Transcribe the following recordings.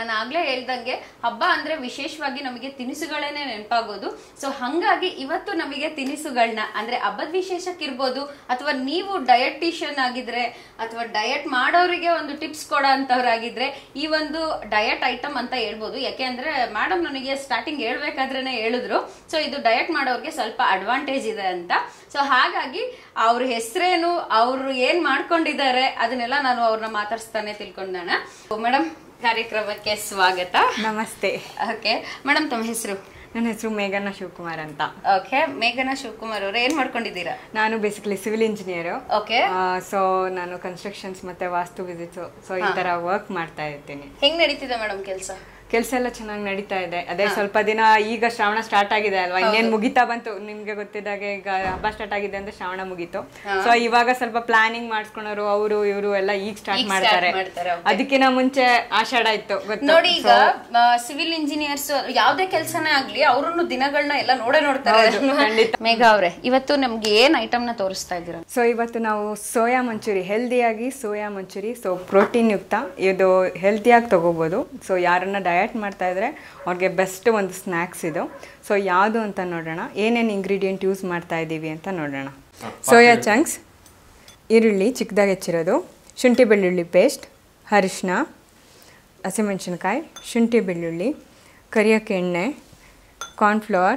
ನಾನು ಆಗ್ಲೇ ಹೇಳ್ದಂಗೆ ಹಬ್ಬ ಅಂದ್ರೆ ವಿಶೇಷವಾಗಿ ನಮಗೆ ತಿನಿಸುಗಳೇನೆ ನೆನಪಾಗೋದು ಸೊ ಹಂಗಾಗಿ ಇವತ್ತು ನಮಗೆ ತಿನಿಸುಗಳನ್ನ ಅಂದ್ರೆ ಹಬ್ಬದ ವಿಶೇಷಕ್ಕಿರ್ಬೋದು ಅಥವಾ ನೀವು ಡಯಟಿಷಿಯನ್ ಆಗಿದ್ರೆ ಅಥವಾ ಡಯಟ್ ಮಾಡೋರಿಗೆ ಒಂದು ಟಿಪ್ಸ್ ಕೊಡೋ ಅಂತವ್ರಾಗಿದ್ರೆ ಈ ಒಂದು ಡಯಟ್ ಐಟಮ್ ಅಂತ ಹೇಳ್ಬೋದು ಯಾಕೆ ಅಂದ್ರೆ ಮೇಡಮ್ ನನಗೆ ಸ್ಟಾರ್ಟಿಂಗ್ ಹೇಳ್ಬೇಕಾದ್ರೇನೆ ಹೇಳಿದ್ರು ಸೊ ಇದು ಡಯಟ್ ಮಾಡೋರಿಗೆ ಸ್ವಲ್ಪ ಅಡ್ವಾಂಟೇಜ್ ಇದೆ ಅಂತ ಸೊ ಹಾಗಾಗಿ ಅವ್ರ ಹೆಸರೇನು ಅವರು ಏನ್ ಮಾಡ್ಕೊಂಡಿದ್ದಾರೆ ಅದನ್ನೆಲ್ಲ ನಾನು ಅವ್ರನ್ನ ಮಾತಾಡ್ಸ್ತಾನೆ ತಿಳ್ಕೊಂಡಾನ ಮೇಡಮ್ ಕಾರ್ಯಕ್ರಮಕ್ಕೆ ಸ್ವಾಗತ ನಮಸ್ತೆ ಓಕೆ ಮೇಡಮ್ ತಮ್ಮ ಹೆಸರು ನನ್ನ ಹೆಸರು ಮೇಘನ ಶಿವಕುಮಾರ್ ಅಂತ ಓಕೆ ಮೇಘನಾ ಶಿವಕುಮಾರ್ ಅವ್ರೆ ಏನ್ ಮಾಡ್ಕೊಂಡಿದ್ದೀರಾ ನಾನು basically civil engineer okay so ನಾನು ಕನ್ಸ್ಟ್ರಕ್ಷನ್ಸ್ ಮತ್ತೆ ವಾಸ್ತು ವಿಸಿಟ್ಸ್ ಸೊ ಈ ತರ ವರ್ಕ್ ಮಾಡ್ತಾ ಇರ್ತೀನಿ ಹೆಂಗ್ ನಡೀತಿದೆ ಮೇಡಮ್ ಕೆಲಸ ಕೆಲಸ ಎಲ್ಲ ಚೆನ್ನಾಗಿ ನಡೀತಾ ಇದೆ ಅದೇ ಸ್ವಲ್ಪ ದಿನ ಈಗ ಶ್ರಾವಣ ಸ್ಟಾರ್ಟ್ ಆಗಿದೆ ಅಲ್ವಾ ಇನ್ನೇನ್ ಮುಗಿತಾ ಬಂತು ನಿಮ್ಗೆ ಗೊತ್ತಿದ್ದಾಗೆ ಈಗ ಹಬ್ಬ ಸ್ಟಾರ್ಟ್ ಆಗಿದೆ ಅಂದ್ರೆ ಶ್ರಾವಣ ಮುಗೀತು ಸೊ ಇವಾಗ ಸ್ವಲ್ಪ ಪ್ಲಾನಿಂಗ್ ಮಾಡ್ಸ್ಕೊಳೋರು ಅವರು ಇವರು ಎಲ್ಲ ಈಗ ಸ್ಟಾರ್ಟ್ ಈಗ ಮಾಡ್ತಾರೆ start ಮಾಡ್ತಾರೆ, okay. ಅದಕ್ಕಿಂತ ಮುಂಚೆ ಆಷಾಢ ಇತ್ತು ಗೊತ್ತಾ? ನೋಡಿ ಈಗ ಸಿವಿಲ್ ಇಂಜಿನಿಯರ್ಸ್ ಯಾವ್ದೇ ಕೆಲ್ಸನೇ ಆಗ್ಲಿ ಅವ್ರನ್ನು ದಿನಗಳನ್ನ ಎಲ್ಲ ನೋಡೇ ನೋಡ್ತಾರೆ ಮೇಘ ಅವ್ರೆ ಇವತ್ತು ನಮ್ಗೆ ಏನ್ ಐಟಮ್ ನ ತೋರಿಸ್ತಾ ಇದ್ದೀರಾ ಸೊ ಇವತ್ತು ನಾವು ಸೋಯಾ ಮಂಚೂರಿ ಹೆಲ್ದಿಯಾಗಿ ಸೋಯಾ ಮಂಚೂರಿ ಸೊ ಪ್ರೋಟೀನ್ ಯುಕ್ತ ಇದು ಹೆಲ್ತಿಯಾಗಿ ತಗೋಬೋದು ಸೊ ಯಾರನ್ನ ಡಯಟ್ ಮಾಡ್ತಾ ಇದ್ರೆ ಅವ್ರಿಗೆ ಬೆಸ್ಟ್ ಒಂದು ಸ್ನ್ಯಾಕ್ಸ್ ಇದು ಸೊ ಯಾವುದು ಅಂತ ನೋಡೋಣ ಏನೇನು ಇಂಗ್ರೀಡಿಯೆಂಟ್ ಯೂಸ್ ಮಾಡ್ತಾ ಇದ್ದೀವಿ ಅಂತ ನೋಡೋಣ ಸೋಯಾ ಚಂಕ್ಸ್ ಈರುಳ್ಳಿ ಚಿಕ್ಕದಾಗಿ ಹೆಚ್ಚಿರೋದು ಶುಂಠಿ ಬೆಳ್ಳುಳ್ಳಿ ಪೇಸ್ಟ್ ಅರಿಶಿನ ಹಸಿಮೆಣಸಿನ್ಕಾಯಿ ಶುಂಠಿ ಬೆಳ್ಳುಳ್ಳಿ ಕರಿಯೋಕ್ಕೆ ಎಣ್ಣೆ ಕಾರ್ನ್ಫ್ಲವರ್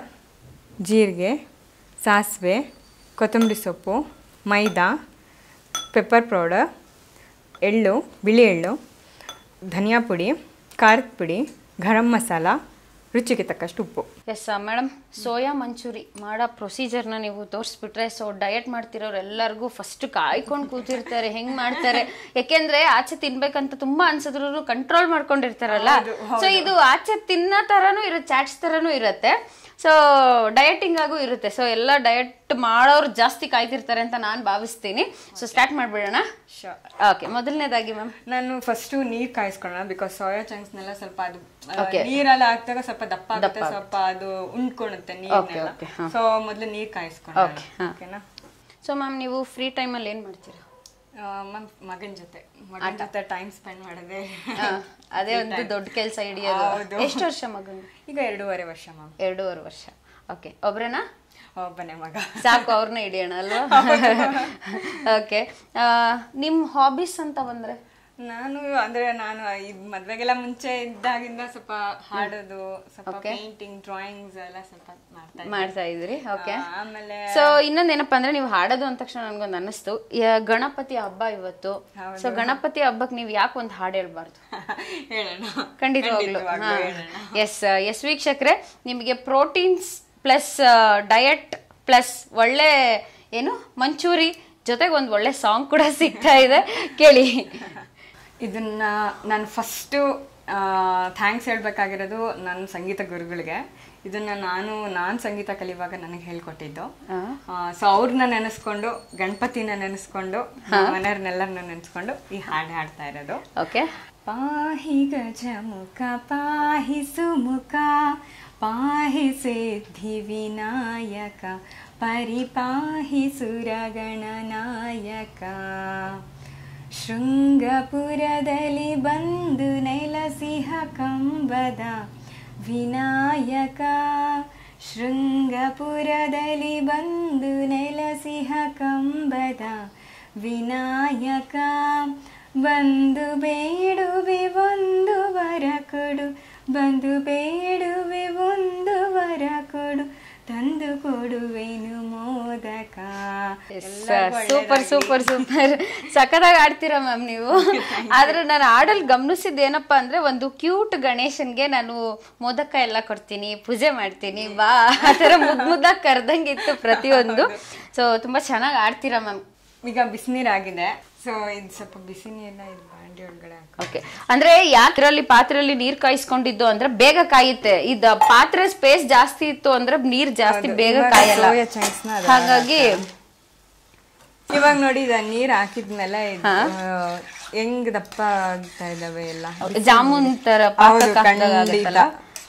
ಜೀರಿಗೆ ಸಾಸಿವೆ ಕೊತ್ತಂಬರಿ ಸೊಪ್ಪು ಮೈದಾ ಪೆಪ್ಪರ್ ಪೌಡರ್ ಎಳ್ಳು ಬಿಳಿ ಎಳ್ಳು ಧನಿಯಾ ಪುಡಿ ಖಾರದ ಪುಡಿ ಗರಂ ಮಸಾಲ ರುಚಿಗೆ ತಕ್ಕಷ್ಟು ಉಪ್ಪು ಎಸ್ ಮೇಡಮ್ ಸೋಯಾ ಮಂಚೂರಿ ಮಾಡೋ ಪ್ರೊಸೀಜರ್ನ ನೀವು ತೋರಿಸ್ಬಿಟ್ರೆ ಸೊ ಡಯಟ್ ಮಾಡ್ತಿರೋರು ಎಲ್ಲರಿಗೂ ಫಸ್ಟ್ ಕಾಯ್ಕೊಂಡು ಕೂತಿರ್ತಾರೆ ಹೆಂಗ್ ಮಾಡ್ತಾರೆ ಯಾಕೆಂದ್ರೆ ಆಚೆ ತಿನ್ಬೇಕಂತ ತುಂಬಾ ಅನ್ಸಿದ್ರು ಕಂಟ್ರೋಲ್ ಮಾಡ್ಕೊಂಡಿರ್ತಾರಲ್ಲ ಸೊ ಇದು ಆಚೆ ತಿನ್ನೋ ತರನು ಇರುತ್ತೆ ಚಾಟ್ಸ್ ತರನು ಇರುತ್ತೆ ಸೊ ಡಯಟಿಂಗ್ ಆಗು ಇರುತ್ತೆ ಸೊ ಎಲ್ಲ ಡಯಟ್ ಮಾಡೋರು ಜಾಸ್ತಿ ಕಾಯ್ತಿರ್ತಾರೆ ಅಂತ ನಾನು ಭಾವಿಸ್ತೀನಿ ಸೊ ಸ್ಟಾರ್ಟ್ ಮಾಡ್ಬಿಡೋಣ ಓಕೆ ಮೊದಲನೇದಾಗಿ ಮ್ಯಾಮ್ ನಾನು ಫಸ್ಟು ನೀರು ಕಾಯಿಸ್ಕೊಳ್ಳೋಣ ಬಿಕಾಸ್ ಸೋಯಾ ಚಂಕ್ಸ್ನೆಲ್ಲ ಸ್ವಲ್ಪ ಅದು ಆ, ನೀರೆಲ್ಲ ಹಾಕ್ದಾಗ ಸ್ವಲ್ಪ ದಪ್ಪ ಆಗುತ್ತೆ ಸ್ವಲ್ಪ ಅದು ಉಂಡ್ಕೊಳುತ್ತೆ ನೀರ್ನೆಲ್ಲ okay, ಸೊ ಮೊದಲು ನೀರು ಕಾಯಿಸ್ಕೊಳ್ಳೋಣ ಓಕೆನಾ ಸೊ ಮ್ಯಾಮ್ ನೀವು ಫ್ರೀ ಟೈಮಲ್ಲಿ ಏನು ಮಾಡ್ತೀರಾ ಮ್ಯಾಮ್ ಮಗನ ಜೊತೆ ಮಗನ ಜೊತೆ ಟೈಮ್ ಸ್ಪೆಂಡ್ ಮಾಡೋದೇ ಆ, ಅದೇ ಒಂದು ದೊಡ್ಡ ಕೆಲಸ ಹಿಡಿಯೋದು ಹೌದು. ಎಷ್ಟು ವರ್ಷ ಮಗನ ಈಗ ಎರಡೂವರೆ ವರ್ಷ ಮ್ಯಾಮ್ ಎರಡೂವರೆ ವರ್ಷ ಓಕೆ ಒಬ್ರೇನಾ ಒಬ್ಬನೇ ಮಗ ಸಾಕು ಅವ್ರನ್ನ ಹಿಡಿಯೋಣ ಅಲ್ವಾ ಓಕೆ ನಿಮ್ಮ ಹಾಬೀಸ್ ಅಂತ ಬಂದ್ರೆ ನಾನು ಅಂದ್ರೆ ನಾನು ಇದ್ ಮದ್ವೆಗೆಲ್ಲ ಮುಂಚೆ ಇದ್ದಾಗಿಂದ ಸ್ವಲ್ಪ ಹಾಡೋದು ಸ್ವಲ್ಪ ಪೇಂಟಿಂಗ್ ಡ್ರಾಯಿಂಗ್ಸ್ ಎಲ್ಲ ಸ್ವಲ್ಪ ಮಾಡ್ತಾ ಇದ್ದೆ. ಮಾಡ್ತಾ ಇದ್ರಿ ಓಕೆ ಆ, ಆಮೇಲೆ ಸೊ ಇನ್ನೊಂದೇನಪ್ಪ ಅಂದ್ರೆ ನೀವು ಹಾಡೋದು ಅಂದ ತಕ್ಷಣ ನನ್ಗೊಂದು ಅನ್ನಿಸ್ತು ಯ- ಗಣಪತಿ ಹಬ್ಬ ಇವತ್ತು ಸೊ ಗಣಪತಿ ಹಬ್ಬಕ್ಕೆ ನೀವು ಯಾಕೆ ಒಂದು ಹಾಡು ಹೇಳ್ಬಾರ್ದು ಹೇಳೋಣ ಖಂಡಿತವಾಗ್ಲು ಖಂಡಿತವಾಗ್ಲೂ ಹೇಳೋಣ ಎಸ್ ಎಸ್ ವೀಕ್ಷಕರೇ ನಿಮಗೆ ಪ್ರೋಟೀನ್ಸ್ ಪ್ಲಸ್ ಡಯಟ್ ಪ್ಲಸ್ ಒಳ್ಳೆ ಏನು ಮಂಚೂರಿ ಜೊತೆಗೆ ಒಂದು ಒಳ್ಳೆ ಸಾಂಗ್ ಕೂಡ ಸಿಗ್ತಾ ಇದೆ ಕೇಳಿ ಇದನ್ನ ನಾನು ಫಸ್ಟು ಥ್ಯಾಂಕ್ಸ್ ಹೇಳ್ಬೇಕಾಗಿರೋದು ನನ್ನ ಸಂಗೀತ ಗುರುಗಳಿಗೆ ಇದನ್ನ ನಾನು ನಾನು ಸಂಗೀತ ಕಲಿಯುವಾಗ ನನಗೆ ಹೇಳ್ಕೊಟ್ಟಿದ್ದು ಸೊ ಅವ್ರನ್ನ ನೆನೆಸ್ಕೊಂಡು ಗಣಪತಿನ ನೆನೆಸ್ಕೊಂಡು ಮನೆಯವ್ರನ್ನೆಲ್ಲರನ್ನ ನೆನೆಸ್ಕೊಂಡು ಈ ಹಾಡು ಹಾಡ್ತಾ ಇರೋದು ಓಕೆ ಪಾಹಿ ಗಜಮುಖ ಪಾಹಿ ಸುಮುಖ ಪಾಹಿ ಸಿದ್ಧಿ ವಿನಾಯಕ ಪರಿಪಾಹಿ ಸುರಗಣ ನಾಯಕ ಶೃಂಗಪುರದಲ್ಲಿ ಬಂದು ನೆಲಸಿಹ ಕಂಬದ ವಿನಾಯಕ ಶೃಂಗಪುರದಲ್ಲಿ ಬಂದು ನೆಲಸಿಹ ಕಂಬದ ವಿನಾಯಕ ಬಂದು ಬೇಡುವೆ ಒಂದು ವರ ಕೊಡು ಬಂದು ಬೇಡುವೆ ಒಂದು ವರ ಕೊಡು ತಂದು ಕೊಡುವೆನು ಮೋದಕ ಸೂಪರ್ ಸೂಪರ್ ಸೂಪರ್ ಸಖತ್ತಾಗಿ ಆಡ್ತೀರಾ ಮ್ಯಾಮ್ ನೀವು ಆದ್ರೆ ನಾನು ಆಡಲ್ ಗಮನಿಸಿದ್ದು ಏನಪ್ಪಾ ಅಂದ್ರೆ ಒಂದು ಕ್ಯೂಟ್ ಗಣೇಶನ್ಗೆ ನಾನು ಮೋದಕ ಎಲ್ಲ ಕೊಡ್ತೀನಿ ಪೂಜೆ ಮಾಡ್ತೀನಿ ಬಾ ಆ ಥರ ಮುದ್ ಮುದ್ದಾಗಿ ಕರ್ದಂಗಿತ್ತು ಪ್ರತಿಯೊಂದು ಸೊ ತುಂಬಾ ಚೆನ್ನಾಗಿ ಆಡ್ತೀರಾ ಮ್ಯಾಮ್ ಈಗ ಬಿಸಿನೀರಾಗಿದೆ ಸೊ ಇದು ಸ್ವಲ್ಪ ಬಿಸಿ ನೀರನ್ನ ಇದು ಬಾಂಡಿ ಒಳಗಡೆ ಹಾಕಿ ಓಕೆ ಅಂದ್ರೆ ಯಾತ್ರಲ್ಲಿ ಪಾತ್ರೆಯಲ್ಲಿ ನೀರ್ ಕಾಯಿಸ್ಕೊಂಡಿದ್ದು ಅಂದ್ರೆ ಬೇಗ ಕಾಯುತ್ತೆ ಇದ ಪಾತ್ರೆ ಸ್ಪೇಸ್ ಜಾಸ್ತಿ ಇತ್ತು ಅಂದ್ರೆ ನೀರ್ ಜಾಸ್ತಿ ಬೇಗ ಇವಾಗ ಕಾಯಲ್ಲ soya chunks ನ ಅದ್ರಲ್ಲಿ ಹಾಗಾಗಿ ಇವಾಗ ನೋಡಿ ಇದ ನೀರ್ ಹಾಕಿದ್ಮೇಲೆ ಇದು, ಆ, ಹೆಂಗ್ ದಪ್ಪ ಆಗ್ತಾ ಇದಾವೆ ಎಲ್ಲ ಜಾಮೂನ್ ತರ ಪಾಕ ಹೌದು ಹಾಕ್ದಾಗ ಖಂಡಿತ ಆಗುತ್ತಲ್ಲ?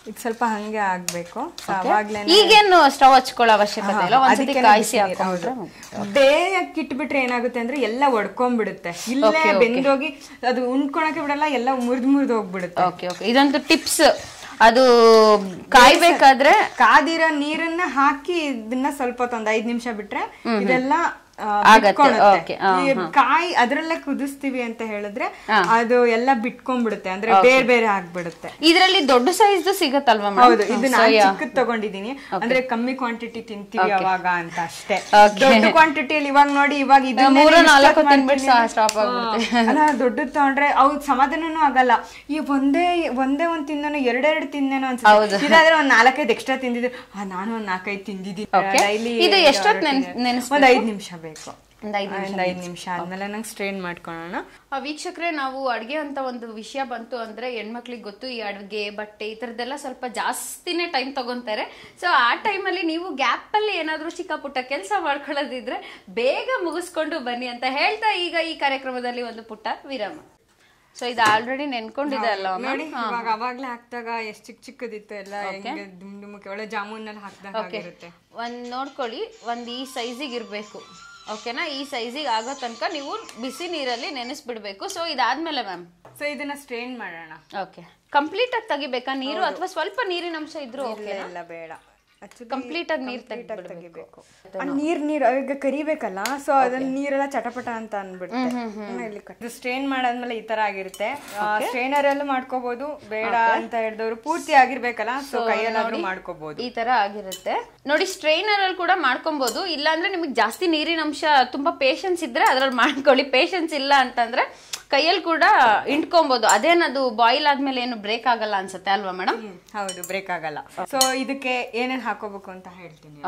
ಈಗ ಸ್ವಲ್ಪ ಹಂಗೆ ಆಗ್ಬೇಕು ಸೊ ಅವಾಗ್ಲೇ ಈಗೇನು ಸ್ಟವ್ ಹಚ್ಕೊಳ್ಳೋ ಅವಶ್ಯಕತೆ ಇಲ್ಲ ಒಂದ್ಸತಿ ಕಾಯಿಸಿ ಹಾಕೊಂಡ್ರೆ ಬೇಯಕ್ಕೆ ಇಟ್ಬಿಟ್ರೆ ಏನಾಗುತ್ತೆ ಅಂದ್ರೆ ಎಲ್ಲ ಒಡ್ಕೊಂಡ್ಬಿಡುತ್ತೆ ಇಲ್ಲೇ ಬೆಂದೋಗಿ ಅದು ಉಣ್ಕೊಳಕ್ಕೆ ಬಿಡಲ್ಲ ಎಲ್ಲ ಮುರಿದ್ ಮುರಿದು ಹೋಗ್ಬಿಡುತ್ತೆ ಓಕೆ ಓಕೆ ಇದೊಂದು ಟಿಪ್ಸ್ ಅದು ಕಾಯ್ಬೇಕಾದ್ರೆ ಕಾದಿರೋ ನೀರನ್ನ ಹಾಕಿ ಇದನ್ನ ಸ್ವಲ್ಪ ಹೊತ್ತು ಒಂದ್ ಐದ್ ನಿಮಿಷ ಬಿಟ್ರೆ ಇದೆಲ್ಲ ಆ, ಆಗತ್ತೆ, ಬಿಟ್ಕೊಳತ್ತೆ. okay, ಆ, ಈ ಕಾಯಿ ಅದ್ರಲ್ಲೇ ಕುದಿಸ್ತೀವಿ ಅಂತ ಹೇಳಿದ್ರೆ ಅದು ಎಲ್ಲ ಬಿಟ್ಕೊಂಡ್ಬಿಡುತ್ತೆ ಅಂದ್ರೆ ಬೇರೆ ಬೇರೆ ಆಗ್ಬಿಡುತ್ತೆ ಇದರಲ್ಲಿ ದೊಡ್ಡ ಸೈಜ್ ಸಿಗತ್ತಲ್ವಾ ಹೌದು ಇದು ನಾನು ಚಿಕ್ಕದ್ ತಗೊಂಡಿದೀನಿ ಅಂದ್ರೆ ಕಮ್ಮಿ ಕ್ವಾಂಟಿಟಿ ತಿಂತೀವಿ ಅವಾಗ ಅಂತ ಅಷ್ಟೇ ದೊಡ್ಡ ಕ್ವಾಂಟಿಟಿಯಲ್ಲಿ ಇವಾಗ ನೋಡಿ ಇವಾಗ ಇದನ್ನೇ ಮೂರು ಇಷ್ಟೊತ್ತು ನಾಲ್ಕು ಮಾಡ್ತೀನಿ ತಿನ್ಬಿಟ್ಟು ಅಂದ್ರೆ- ಸ್ಟಾಪ್ ಹಾ, ಅಲ್ಲ ದೊಡ್ಡದ್ ತಗೊಂಡ್ರೆ ಅವ್ರು ಸಮಾಧಾನನೂ ಆಗಲ್ಲ ಈ ಒಂದೇ ಒಂದೇ ಒಂದ್ ತಿಂದೇನೋ ಎರಡೆರಡು ತಿಂದೇನೋ ಅನ್ಸುತ್ತೆ ಇದಾದ್ರೆ ಒಂದ್ ನಾಲ್ಕೈದು ಎಕ್ಸ್ಟ್ರಾ ತಿಂದಿದ್ರೆ ಆ ನಾನು ಒಂದ್ ನಾಲ್ಕೈದು ತಿಂದಿದ್ದೀನಿ Okay. ಡೈಲಿ ಇದು ಎಷ್ಟೊತ್ತು ನೆನ್ಸ್- ನೆನೆಸ್ಬೇಕು? ಒಂದ್ ಐದ್ ನಿಮಿಷ ಬೇಕು ಒಂದ್ ಐದ್ ಒಂದ್ ಐದ್ ನಿಮಿಷ ಆದ್ಮೇಲೆ ನಂಗೆ ಸ್ಟ್ರೈನ್ ಮಾಡ್ಕೊಳ್ಳೋಣ ಆ ವೀಕ್ಷಕರೇ ನಾವು ಅಡ್ಗೆ ಅಂತ ಒಂದು ವಿಷಯ ಬಂತು ಅಂದ್ರೆ ಹೆಣ್ಮಕ್ಳಿಗೆ ಗೊತ್ತು ಈ ಅಡ್ಗೆ ಬಟ್ಟೆ ಈ ತರದೆಲ್ಲ ಸ್ವಲ್ಪ ಜಾಸ್ತಿನೇ ಟೈಮ್ ತಗೊಂತಾರೆ ಸೊ ಆ ಟೈಮಲ್ಲಿ ನೀವು ಗ್ಯಾಪ್ ಅಲ್ಲಿ ಏನಾದ್ರೂ ಚಿಕ್ಕ ಪುಟ್ಟ ಕೆಲಸ ಮಾಡ್ಕೊಳ್ಳೋದಿದ್ರೆ ಬೇಗ ಮುಗಿಸ್ಕೊಂಡು ಬನ್ನಿ ಅಂತ ಹೇಳ್ತಾ ಈಗ ಈ ಕಾರ್ಯಕ್ರಮದಲ್ಲಿ ಒಂದು ಪುಟ್ಟ ವಿರಾಮ ಸೊ ಇದು ಆಲ್ರೆಡಿ ನೆನ್ಕೊಂಡಿದೆ ಅಲ್ಲ ನೋಡಿ ಇವಾಗ ಅವಾಗ್ಲೇ ಹಾಕ್ದಾಗ ಎಷ್ಟ್ ಚಿಕ್ಕ ಚಿಕ್ಕದಿತ್ತು ಎಲ್ಲ ಹೆಂಗೆ ದುಮ್ ದುಮಕ್ಕೆ ಒಳ್ಳೆ ಜಾಮೂನ್ ಅಲ್ಲಿ ಹಾಕ್ದಾಗ ಆಗಿರುತ್ತೆ ಒಂದ್ ನೋಡ್ಕೊಳ್ಳಿ ಒಂದ್ ಈ ಸೈಜಿಗೆ ಇರ್ಬೇಕು ಓಕೆನಾ ಈ ಸೈಜಿಗೆ ಆಗೋ ತನಕ ನೀವು ಬಿಸಿ ನೀರಲ್ಲಿ ನೆನೆಸ್ಬಿಡ್ಬೇಕು ಸೊ ಇದಾದ್ಮೇಲೆ ಮ್ಯಾಮ್ ಸೊ ಇದನ್ನ ಸ್ಟ್ರೈನ್ ಮಾಡೋಣ ಓಕೆ ಕಂಪ್ಲೀಟ್ ಆಗಿ ತೆಗಿಬೇಕಾ ನೀರು ಅಥವಾ ಸ್ವಲ್ಪ ನೀರಿನ ಅಂಶ ಇದ್ರು ಇಲ್ಲ ಇಲ್ಲ ಬೇಡ Actually, ಕಂಪ್ಲೀಟ್ ಆಗಿ ನೀರ್ complete ಆಗಿ ತೆಗಿಬೇಕು ತೆಗಿಬೇಕು. ಆ ನೀರ್ ನೀರ್ ಈಗ ಕರಿಬೇಕಲ್ಲ ಸೊ ಅದನ್ನ ನೀರೆಲ್ಲ ಚಟಪಟ ಅಂತ ಅನ್ಬಿಡುತ್ತೆ ಸ್ಟ್ರೈನ್ ಮಾಡಾದ್ಮೇಲೆ ಈ ತರ ಆಗಿರುತ್ತೆ ಸ್ಟ್ರೈನರ್ ಅಲ್ಲೂ ಮಾಡ್ಕೋಬಹುದು ಬೇಡ ಅಂತ ಹೇಳಿದವರು ಪೂರ್ತಿ ಆಗಿರ್ಬೇಕಲ್ಲ ಸೊ ಕೈಯಲ್ಲಾದ್ರೂ ಮಾಡ್ಕೋಬಹುದು ಈ ತರ ಆಗಿರುತ್ತೆ ನೋಡಿ ಸ್ಟ್ರೈನರ್ ಅಲ್ಲಿ ಕೂಡ ಮಾಡ್ಕೊಬಹುದು ಇಲ್ಲ ಅಂದ್ರೆ ನಿಮಗೆ ಜಾಸ್ತಿ ನೀರಿನ ಅಂಶ ತುಂಬಾ ಪೇಶನ್ಸ್ ಇದ್ರೆ ಅದ್ರಲ್ಲಿ ಮಾಡ್ಕೊಳ್ಳಿ ಪೇಶನ್ಸ್ ಇಲ್ಲ ಅಂತಂದ್ರೆ ಕೈಯಲ್ಲಿ ಕೂಡ ಇಂಟ್ಕೊಬಹುದು ಅದೇನದು ಬಾಯ್ಲ್ ಆದ್ಮೇಲೆ ಏನು ಬ್ರೇಕ್ ಆಗಲ್ಲ ಅನ್ಸುತ್ತೆ ಅಲ್ವಾ ಮೇಡಮ್ ಹೌದು ಬ್ರೇಕ್ ಆಗಲ್ಲ ಸೊ ಇದಕ್ಕೆ ಏನೇನ್ ಹಾಕೋಬೇಕು ಅಂತ ಹೇಳ್ತೀನಿ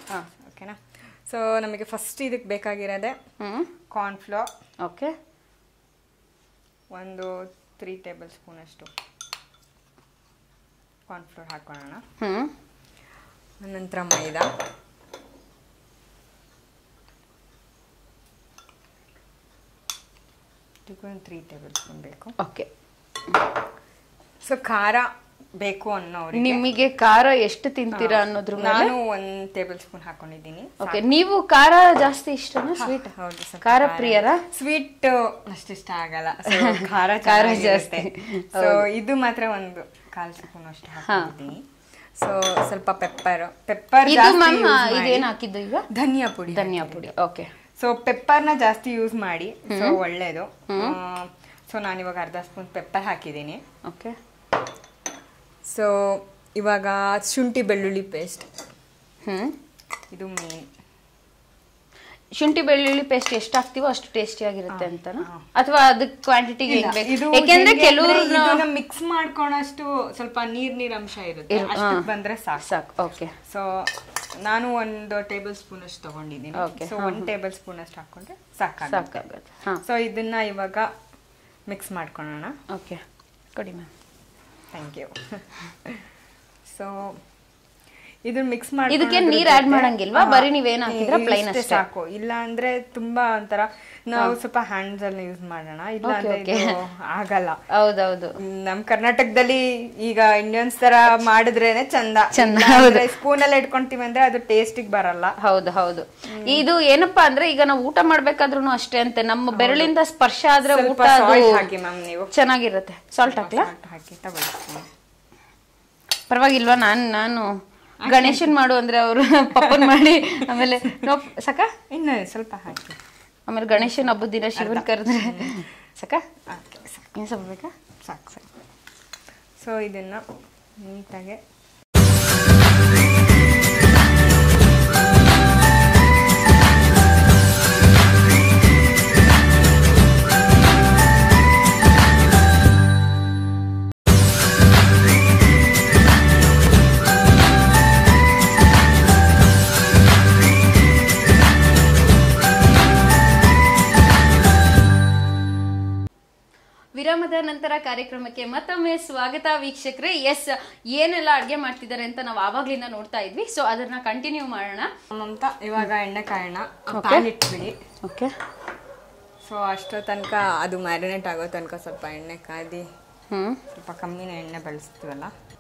ಓಕೆನಾ ಸೊ ನಮಗೆ ಫಸ್ಟ್ ಇದಕ್ಕೆ ಬೇಕಾಗಿರೋದೆ ಹ್ಮ್ ಕಾರ್ನ್ಫ್ಲೋರ್ ಓಕೆ ಒಂದು ತ್ರೀ ಟೇಬಲ್ ಸ್ಪೂನ್ ಅಷ್ಟು ಕಾರ್ನ್ಫ್ಲೋರ್ ಹಾಕೊಳ್ಳೋಣ ಹ್ಮ್ ನಂತರ ಮೈದಾ ಇದಕ್ಕೂ ಒಂದು ತ್ರೀ ಟೇಬಲ್ ಸ್ಪೂನ್ ಬೇಕು ಓಕೆ ಸೊ ಖಾರ ಬೇಕು ಅನ್ನೋರಿಗೆ ನಿಮಗೆ ಖಾರ ಎಷ್ಟು ತಿಂತೀರಾ ಅನ್ನೋದ್ರ ಮೇಲೆ ನಾನು ಒಂದ್ ಟೇಬಲ್ ಸ್ಪೂನ್ ಹಾಕೊಂಡಿದ್ದೀನಿ ಓಕೆ ನೀವು ಖಾರ ಜಾಸ್ತಿ ಇಷ್ಟನಾ ಸ್ವೀಟ್ ಹೌದು ಸ್ವಲ್ಪ ಖಾರ ಪ್ರಿಯರ ಸ್ವೀಟ್ ಅಷ್ಟಿಷ್ಟ ಆಗಲ್ಲ So, ಖಾರ ಖಾರ ಜಾಸ್ತಿ ಜಾಸ್ತಿ. ಸೊ ಇದು ಮಾತ್ರ ಒಂದು ಕಾಲ್ ಸ್ಪೂನ್ ಅಷ್ಟು ಹಾಕಿದ್ದೀನಿ ಸೊ ಸ್ವಲ್ಪ ಪೆಪ್ಪರ್ ಪೆಪ್ಪರ್ ಇದು ಮ್ಯಾಮ್ ಇದೇನ್ ಹಾಕಿದ್ದು ಈಗ ಧನಿಯಾ ಪುಡಿ ಧನಿಯಾ ಪುಡಿ ಓಕೆ ಸೊ ಪೆಪ್ಪರ್ನ ಜಾಸ್ತಿ ಯೂಸ್ ಮಾಡಿ ಸೊ ಒಳ್ಳೇದು ಸೊ ನಾನು ಇವಾಗ ಅರ್ಧ ಸ್ಪೂನ್ ಪೆಪ್ಪರ್ ಹಾಕಿದ್ದೀನಿ ಓಕೆ ಸೊ ಇವಾಗ ಶುಂಠಿ ಬೆಳ್ಳುಳ್ಳಿ ಪೇಸ್ಟ್ ಹ್ಮ್ ಇದು ಮೇನ್ ಶುಂಠಿ ಬೆಳ್ಳುಳ್ಳಿ ಪೇಸ್ಟ್ ಎಷ್ಟು ಹಾಕ್ತಿವೋ ಅಷ್ಟು ಟೇಸ್ಟಿ ಆಗಿರುತ್ತೆ ಅಂತನಾ ಅಥವಾ ಅದಕ್ಕೆ ಕ್ವಾಂಟಿಟಿ ಬೇಕು ಇದು ಯಾಕೆಂದ್ರೆ ಕೆಲವರು ಮಿಕ್ಸ್ ಮಾಡ್ಕೊಳಷ್ಟು ಸ್ವಲ್ಪ ನೀರ್ ನೀರ್ ಅಂಶ ಇರುತ್ತೆ ಅಷ್ಟಕ್ಕೆ ಬಂದ್ರೆ ಸಾಕು ಸಾಕು ಓಕೆ ಸೊ ನಾನು ಒಂದು ಟೇಬಲ್ ಸ್ಪೂನ್ ಅಷ್ಟು ತಗೊಂಡಿದ್ದೀನಿ Okay, ಸೊ ಒಂದು ಟೇಬಲ್ ಸ್ಪೂನ್ ಅಷ್ಟು ಹಾಕೊಂಡ್ರೆ ಸಾಕಾಗುತ್ತೆ ಸಾಕಾಗುತ್ತೆ ಹಾ ಸೊ ಇದನ್ನ ಇವಾಗ ಮಿಕ್ಸ್ ಮಾಡ್ಕೊಳ್ಳೋಣ ಓಕೆ ಕೊಡಿ ಮ್ಯಾಮ್ ಥ್ಯಾಂಕ್ ಯು ಸೊ ಇದನ್ನ ಮಿಕ್ಸ್ ಮಾಡಿ ಇದಕ್ಕೆ ನೀರ್ add ಮಾಡಂಗಿಲ್ವಾ? ಬರೀ ನೀವೇನ್ ಹಾಕಿದ್ರೆ plain ಅಷ್ಟೇ? ಸಾಕು ಇಲ್ಲ ಅಂದ್ರೆ ತುಂಬಾ ಒಂಥರ ನಾವು ಸ್ವಲ್ಪ ಹ್ಯಾಂಡ್ಸ್ ಅಲ್ಲಿ ಯೂಸ್ ಮಾಡೋಣ ಇಲ್ಲ ಅಂದ್ರೆ ಇದು ಆಗಲ್ಲ ಹೌದೌದು ನಮ್ ಕರ್ನಾಟಕದಲ್ಲಿ ಈಗ ಇಂಡಿಯನ್ಸ್ ತರ ಮಾಡಿದ್ರೇನೆ ಚಂದ ಚಂದ, ಸ್ಪೂನ್ ಅಲ್ಲಿ ಇಟ್ಕೊಂತೀವಿ ಅಂದ್ರೆ ಅದು ಟೇಸ್ಟಿಗೆ ಬರಲ್ಲ ಹೌದು ಹೌದು ಇದು ಏನಪ್ಪಾ ಅಂದ್ರೆ ಈಗ ನಾವು ಊಟ ಮಾಡ್ಬೇಕಾದ್ರೂ ಅಷ್ಟೇ ಅಂತೆ ನಮ್ಮ ಬೆರಳಿಂದ ಸ್ಪರ್ಶ ಆದ್ರೆ ಊಟ ಸ್ವಲ್ಪ ಅದು salt ಹಾಕಿ ಮ್ಯಾಮ್ ನೀವು ಚೆನ್ನಾಗಿರುತ್ತೆ ಸಾಲ್ಟ್ ಹಾಕ್ಲಾ Salt ಹಾಕಿ ತಗೊಳ್ಳಿ ಪರವಾಗಿಲ್ವಾ ನಾನು ನಾನು ಗಣೇಶನ್ ಮಾಡು ಅಂದ್ರೆ ಅವರು ಪಪ್ಪನ್ ಮಾಡಿ ಆಮೇಲೆ ನೋ ಸಕ ಇನ್ನು ಸ್ವಲ್ಪ ಹಾಕಿ ಆಮೇಲೆ ಗಣೇಶನ್ ಹಬ್ಬದ ದಿನ ಶಿವನ್ ಕರೆದ್ರೆ ಸಕ ಹಾಕಿ ಸಾಕು ಏನ್ ಸ್ವಲ್ಪ ಬೇಕಾ ಸಾಕು ಸಾಕು ಸೊ ಇದನ್ನ ನೀಟಾಗಿ ವಿರಾಮದ ನಂತರ ಕಾರ್ಯಕ್ರಮಕ್ಕೆ ಮತ್ತೊಮ್ಮೆ ಸ್ವಾಗತ ವೀಕ್ಷಕರೇ ಎಸ್ ಏನೆಲ್ಲ ಅಡ್ಗೆ ಮಾಡ್ತಿದ್ದಾರೆ ಅಂತ ನಾವು ಆವಾಗ್ಲಿಂದ ನೋಡ್ತಾ ಇದ್ವಿ ಸೊ ಅದನ್ನ ಕಂಟಿನ್ಯೂ ಮಾಡೋಣ ಅಂತ ಇವಾಗ ಎಣ್ಣೆ ಕಾಯೋಣ ಪ್ಯಾನ್ ಇಟ್ಬಿಡಿ ಓಕೆ ಸೊ ಅಷ್ಟೋ ತನಕ ಅದು ಮ್ಯಾರಿನೇಟ್ ಆಗೋ ತನಕ ಸ್ವಲ್ಪ ಎಣ್ಣೆ ಕಾದಿ ಹ್ಮ್ ಸ್ವಲ್ಪ ಕಮ್ಮಿನ ಎಣ್ಣೆ ಬಳಸ್ತೀವಲ್ಲ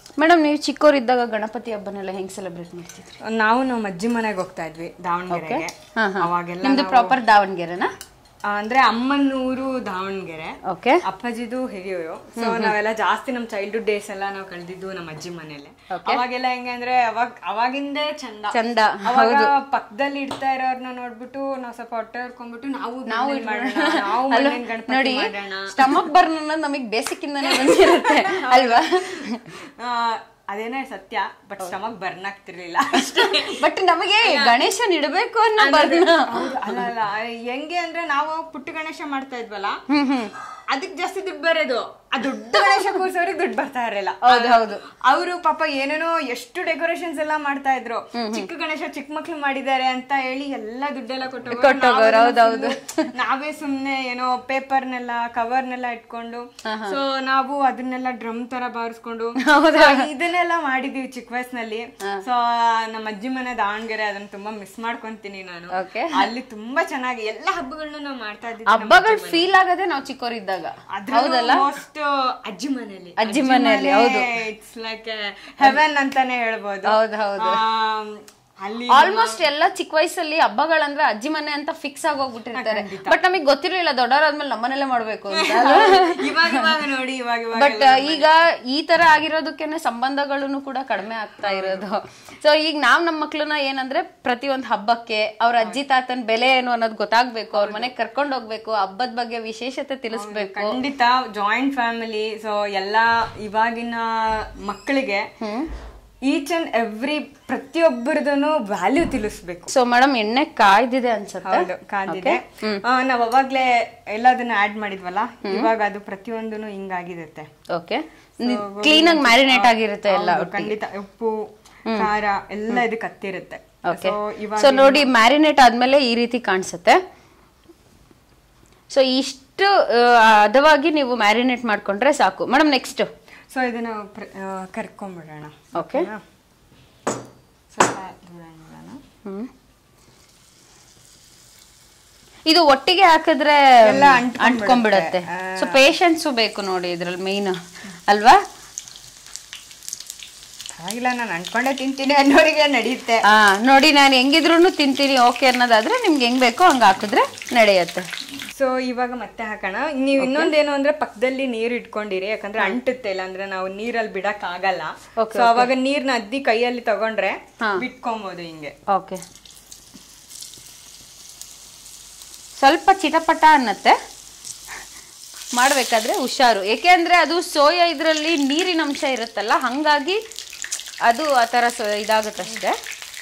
ಮೇಡಮ್ ನೀವು ಚಿಕ್ಕವರಿದ್ದಾಗ ಗಣಪತಿ ಹಬ್ಬನೆಲ್ಲ ಹೆಂಗ್ ಸೆಲೆಬ್ರೇಟ್ ಮಾಡ್ತಿದ್ರಿ ನಾವು ನಮ್ಮ ಅಜ್ಜಿ ಮನೆಗೆ ಹೋಗ್ತಾ ಇದ್ವಿ ದಾವಣಗೆರೆಗೆ ಹಾ, ಹಾ. ಅವಾಗೆಲ್ಲ ನಿಮ್ದು ಪ್ರಾಪರ್ ದಾವಣಗೆರೆನಾ ಆ, ಅಂದ್ರೆ ಅಮ್ಮನೂರು ದಾವಣಗೆರೆ ಓಕೆ ಅಪ್ಪಾಜಿದು ಹಿರಿಯೂರು ಸೊ ನಾವೆಲ್ಲ ಜಾಸ್ತಿ ನಮ್ಮ ಚೈಲ್ಡ್ಹುಡ್ ಡೇಸ್ ಎಲ್ಲ ನಾವು ಕಳೆದಿದ್ದು ನಮ್ಮ ಅಜ್ಜಿ ಮನೇಲೆ ಅವಾಗೆಲ್ಲ ಹೆಂಗೆ ಅಂದ್ರೆ ಅವಾಗ ಅವಾಗಿಂದೇ ಚಂದ ಚಂದ ಅವಾಗ ಪಕ್ಕದಲ್ಲಿ ಇಡ್ತಾ ಇರೋರ್ನ ನೋಡ್ಬಿಟ್ಟು ನಾವು ಸ್ವಲ್ಪ ಹೊಟ್ಟೆ ಹೊಡ್ಕೊಂಡ್ಬಿಟ್ಟು ನಾವು ನಾವು ಮಾಡೋಣ ನಾವು ಮಣ್ಣಿನ ಗಣಪತಿ ನೋಡಿ ಮಾಡೋಣ ಸ್ಟಮಕ್ ಬರ್ನ್ ಅನ್ನೋದು ನಮಗೆ ಬೇಸಿಕ್ ಇಂದಾನೆ ಬಂದಿರುತ್ತೆ ಅಲ್ವಾ ಆ, ಅದೇನೇ ಸತ್ಯ ಬಟ್ ಸ್ಟಮಕ್ ಬರ್ನ್ ಆಗ್ತಿರ್ಲಿಲ್ಲ ಅಷ್ಟೇ ಬಟ್ ನಮಗೆ ಗಣೇಶನ್ ಇಡಬೇಕು ಅನ್ನೋ ಬರ್ನ ಹೌದು, ಅಲ್ಲ ಅಲ್ಲ ಹೆಂಗೆ ಅಂದ್ರೆ ನಾವು ಪುಟ್ಟ ಗಣೇಶ ಮಾಡ್ತಾ ಇದ್ವಲ್ಲ ಅದಕ್ಕೆ ಜಾಸ್ತಿ ದುಡ್ಡು ಬರೋದು ಆ ದೊಡ್ಡ ಗಣೇಶ ಕೂರ್ಸೋರಿಗೆ ದುಡ್ಡು ಬರ್ತಾ ಇರಲಿಲ್ಲ ಹೌದು ಹೌದು ಅವರು ಪಾಪ ಏನೇನೋ ಎಷ್ಟು ಡೆಕೋರೇಷನ್ಸ್ ಎಲ್ಲ ಮಾಡ್ತಾ ಇದ್ರು ಚಿಕ್ಕ ಗಣೇಶ ಚಿಕ್ಕ ಮಕ್ಳು ಮಾಡಿದ್ದಾರೆ ಅಂತ ಹೇಳಿ ಎಲ್ಲ ದುಡ್ಡೆಲ್ಲ ಕೊಟ್ಟು ಕೊಟ್ಟೋಗೋರು, ಹೌದೌದು. ನಾವೇ ಸುಮ್ನೆ ಏನೋ ಪೇಪರ್ನೆಲ್ಲ ಕವರ್ನೆಲ್ಲ ಇಟ್ಕೊಂಡು ಸೊ ನಾವು ಅದನ್ನೆಲ್ಲ ಡ್ರಮ್ ತರ ಬಾರಿಸ್ಕೊಂಡು ಇದನ್ನೆಲ್ಲ ಮಾಡಿದೀವಿ ಚಿಕ್ಕ ವಯಸ್ಸಿನಲ್ಲಿ ಸೊ ನಮ್ಮ ಅಜ್ಜಿ ಮನೆ ದಾವಣಗೆರೆ ಅದನ್ನ ತುಂಬಾ ಮಿಸ್ ಮಾಡ್ಕೊಂತೀನಿ ನಾನು Okay. ಅಲ್ಲಿ ತುಂಬಾ ಚೆನ್ನಾಗಿ ಎಲ್ಲ ಹಬ್ಬಗಳನ್ನ ನಾವು ಮಾಡ್ತಾ ಇದ್ದೀವಿ ಹಬ್ಬಗಳು ಫೀಲ್ ಆಗದೆ ನಾವು ಚಿಕ್ಕವರಿದ್ದಾಗ ಅದ್ರಲ್ಲೂ most ಅಜ್ಜಿ ಮನೇಲಿ ಅಜ್ಜಿ ಮನೇಲಿ, ಹೌದು. ಇಟ್ಸ್ ಲೈಕ್ ಹೆವೆನ್ ಅಂತಾನೆ ಹೇಳ್ಬೋದು ಹೌದು, ಹೌದು. ಆಮ್, ಅಲ್ಲಿ ಆಲ್ಮೋಸ್ಟ್ ಎಲ್ಲ ಚಿಕ್ಕ ವಯಸ್ಸಲ್ಲಿ ಹಬ್ಬಗಳಂದ್ರೆ ಅಜ್ಜಿ ಮನೆ ಅಂತ ಫಿಕ್ಸ್ ಆಗಿ ಹೋಗ್ಬಿಟ್ಟಿರ್ತಾರೆ ಬಟ್ ನಮಗೆ ಗೊತ್ತಿರ್ಲಿಲ್ಲ ದೊಡ್ಡವರಾದ್ಮೇಲೆ ನಮ್ಮನೇಲೆ ಮಾಡ್ಬೇಕು ಅಂತ ಇವಾಗ ಇವಾಗ ನೋಡಿ ಇವಾಗ ಇವಾಗ ಬಟ್ ಈಗ ಈ ತರ ಆಗಿರೋದಕ್ಕೇನೆ ಸಂಬಂಧಗಳನ್ನು ಕೂಡ ಕಡಿಮೆ ಆಗ್ತಾ ಇರೋದು ಸೊ ಈಗ ನಾವ್ ನಮ್ಮ ಮಕ್ಳನ್ನ ಏನಂದ್ರೆ ಪ್ರತಿಯೊಂದು ಹಬ್ಬಕ್ಕೆ ಅವ್ರ ಅಜ್ಜಿ ತಾತನ ಬೆಲೆ ಏನು ಅನ್ನೋದು ಗೊತ್ತಾಗ್ಬೇಕು ಅವ್ರ ಮನೆಗೆ ಕರ್ಕೊಂಡು ಹೋಗ್ಬೇಕು ಹಬ್ಬದ ಬಗ್ಗೆ ವಿಶೇಷತೆ ತಿಳಿಸ್ಬೇಕು ಖಂಡಿತ ಜಾಯಿಂಟ್ ಫ್ಯಾಮಿಲಿ ಸೊ ಎಲ್ಲಾ ಇವಾಗಿನ ಮಕ್ಕಳಿಗೆ ಈಚ್ ಅಂಡ್ ಎವ್ರಿ ಪ್ರತಿಯೊಬ್ಬರದನು ವ್ಯಾಲ್ಯೂ ತಿಳಿಸ್ಬೇಕು ಸೊ ಮೇಡಮ್ ಎಣ್ಣೆ ಕಾಯ್ದಿದೆ ಅನ್ಸುತ್ತೆ ಹೌದು ಕಾದಿದೆ ಆ, ನಾವ್ ಅವಾಗ್ಲೇ ಎಲ್ಲದನ್ನ ಆಡ್ ಮಾಡಿದ್ವಲ್ಲ ಇವಾಗ ಅದು ಪ್ರತಿಯೊಂದನು ಹಿಂಗಾಗಿರುತ್ತೆ ಓಕೆ ಕ್ಲೀನ್ ಆಗಿ ಮ್ಯಾರಿನೇಟ್ ಆಗಿರುತ್ತೆ ಎಲ್ಲ ಹೌದು, ಖಂಡಿತ ಉಪ್ಪು ಖಾರ ಎಲ್ಲ ಇದಕ್ಕೆ ಹತ್ತಿರುತ್ತೆ ಓಕೆ ಸೊ ಇವಾಗ ಸೊ ನೋಡಿ ಮ್ಯಾರಿನೇಟ್ ಆದ್ಮೇಲೆ ಈ ರೀತಿ ಕಾಣಿಸುತ್ತೆ ಸೊ ಇಷ್ಟು ಆ, ಹದವಾಗಿ ನೀವು ಮ್ಯಾರಿನೇಟ್ ಮಾಡ್ಕೊಂಡ್ರೆ ಸಾಕು ಮೇಡಮ್ ನೆಕ್ಸ್ಟ್ ಸೊ ಇದನ್ನ ಪ್ರ- ಆ, ಕರ್ಕೊಂಡ್ಬಿಡೋಣ ಓಕೆ ಓಕೆನಾ? ಸ್ವಲ್ಪ ದೂರ ನಿಲ್ಲೋಣ. ಹ್ಮ್ ಇದು ಒಟ್ಟಿಗೆ ಹಾಕಿದ್ರೆ ಎಲ್ಲ ಅಂಟ್ಕೊಂಡ್ಬಿಡುತ್ತೆ. ಅಂಟ್ಕೊಂಡ್ಬಿಡತ್ತೆ ಸೊ ಪೇಶನ್ಸು ಬೇಕು ನೋಡಿ ಇದ್ರಲ್ಲಿ ಮೇನ್ ಅಲ್ವಾ ಪರವಾಗಿಲ್ಲ ನಾನು ಅನ್ಕೊಂಡೇ ತಿಂತೀನಿ ಅನ್ನೋರಿಗೆ ನಡೆಯುತ್ತೆ ಆ ನೋಡಿ ನಾನು ಹೆಂಗಿದ್ರು ತಿಂತೀನಿ ಓಕೆ ಅನ್ನೋದಾದ್ರೆ ನಿಮ್ಗೆ ಹೆಂಗ್ ಬೇಕೋ ಹಂಗ ಹಾಕಿದ್ರೆ ನಡೆಯುತ್ತೆ ಸೊ ಇವಾಗ ಮತ್ತೆ ಹಾಕೋಣ ನೀವು ಇನ್ನೊಂದೇನು ಅಂದ್ರೆ ಪಕ್ಕದಲ್ಲಿ ನೀರು ಇಟ್ಕೊಂಡಿರಿ ಯಾಕಂದ್ರೆ ಅಂಟುತ್ತೆ ಇಲ್ಲ ಅಂದ್ರೆ ನಾವು ನೀರಲ್ಲಿ ಬಿಡಕ್ ಆಗಲ್ಲ Okay, ಸೊ ಅವಾಗ ನೀರ್ನ ಅದ್ದಿ ಕೈಯಲ್ಲಿ ತಗೊಂಡ್ರೆ ಬಿಟ್ಕೊಬೋದು ಹಿಂಗೆ ಓಕೆ ಸ್ವಲ್ಪ ಚಿಟಪಟ ಅನ್ನತ್ತೆ ಮಾಡಬೇಕಾದ್ರೆ ಹುಷಾರು ಏಕೆ ಅಂದರೆ ಅದು ಸೋಯಾ ಇದರಲ್ಲಿ ನೀರಿನ ಅಂಶ ಇರುತ್ತಲ್ಲ ಹಾಗಾಗಿ ಅದು ಆ ಥರ ಸೊ ಇದಾಗುತ್ತಷ್ಟೇ